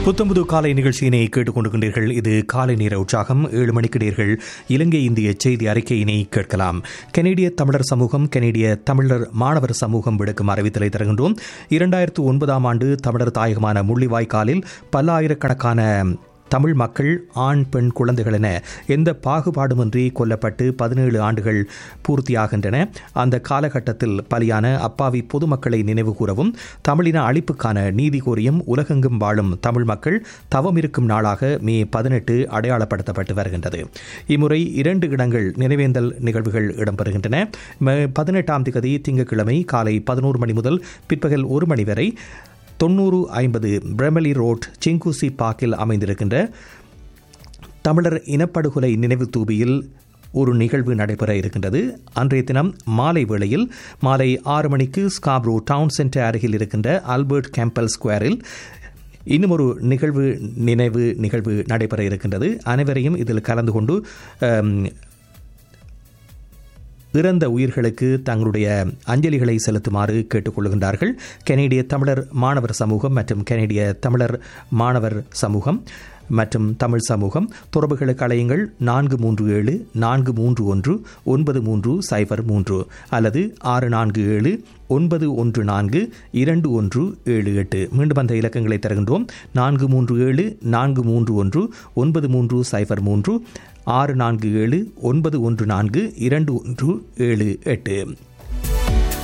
புத்தம்புது காலை நிகழ்ச்சியினை கேட்டுக்கொண்டிருக்கின்றீர்கள் இது காலை நேர உற்சாகம் ஏழு மணிக்கிடீர்கள் இலங்கை இந்திய செய்தி அறிக்கையினை கேட்கலாம் கனேடிய தமிழர் சமூகம் கனேடிய தமிழர் மாணவர் சமூகம் விடுக்கும் அறிவித்தலை தருகின்றோம் இரண்டாயிரத்து ஒன்பதாம் ஆண்டு தமிழர் தாயகமான முள்ளிவாய்க்காலில் பல்லாயிரக்கணக்கான தமிழ் மக்கள் ஆண் பெண் குழந்தைகள் என எந்த பாகுபாடுமின்றி கொல்லப்பட்டு பதினேழு ஆண்டுகள் பூர்த்தியாகின்றன அந்த காலகட்டத்தில் பலியான அப்பாவி பொதுமக்களை நினைவு கூறவும் தமிழின அழிப்புக்கான நீதி கோரியும் உலகெங்கும் வாழும் தமிழ் மக்கள் தவம் இருக்கும் நாளாக மே பதினெட்டு அடையாளப்படுத்தப்பட்டு வருகின்றது இம்முறை இரண்டு இடங்கள் நினைவேந்தல் நிகழ்வுகள் இடம்பெறுகின்றன பதினெட்டாம் திகதி திங்கட்கிழமை காலை பதினோரு மணி முதல் பிற்பகல் ஒரு மணி வரை தொண்ணூறு ஐம்பது பிரமலி ரோட் சிங்குசி பார்க்கில் அமைந்திருக்கின்ற தமிழர் இனப்படுகொலை நினைவு தூபியில் ஒரு நிகழ்வு நடைபெற இருக்கின்றது அன்றைய தினம் மாலை வேளையில் மாலை ஆறு மணிக்கு ஸ்காப்ரோ டவுன் சென்டர் அருகில் இருக்கின்ற ஆல்பர்ட் கேம்பல் ஸ்கொயரில் இன்னும் ஒரு நிகழ்வு நினைவு நிகழ்வு நடைபெற இருக்கின்றது அனைவரையும் இதில் கலந்து கொண்டு இறந்த உயிர்களுக்கு தங்களுடைய அஞ்சலிகளை செலுத்துமாறு கேட்டுக்கொள்கின்றார்கள் கனேடிய தமிழர் மாணவர் சமூகம் மற்றும் கனேடிய தமிழர் மாணவர் சமூகம் மற்றும் தமிழ் சமூகம் தொடர்புகளுக்கு அலையுங்கள் நான்கு மூன்று ஏழு நான்கு மூன்று ஒன்று ஒன்பது மூன்று சைபர் மூன்று அல்லது ஆறு நான்கு ஏழு ஒன்பது ஒன்று நான்கு இரண்டு ஒன்று ஏழு எட்டு மீண்டும் அந்த இலக்கங்களை தருகின்றோம் நான்கு மூன்று ஏழு நான்கு மூன்று ஒன்று ஒன்பது மூன்று சைபர் மூன்று ஆறு நான்கு ஏழு ஒன்பது ஒன்று நான்கு இரண்டு ஒன்று ஏழு எட்டு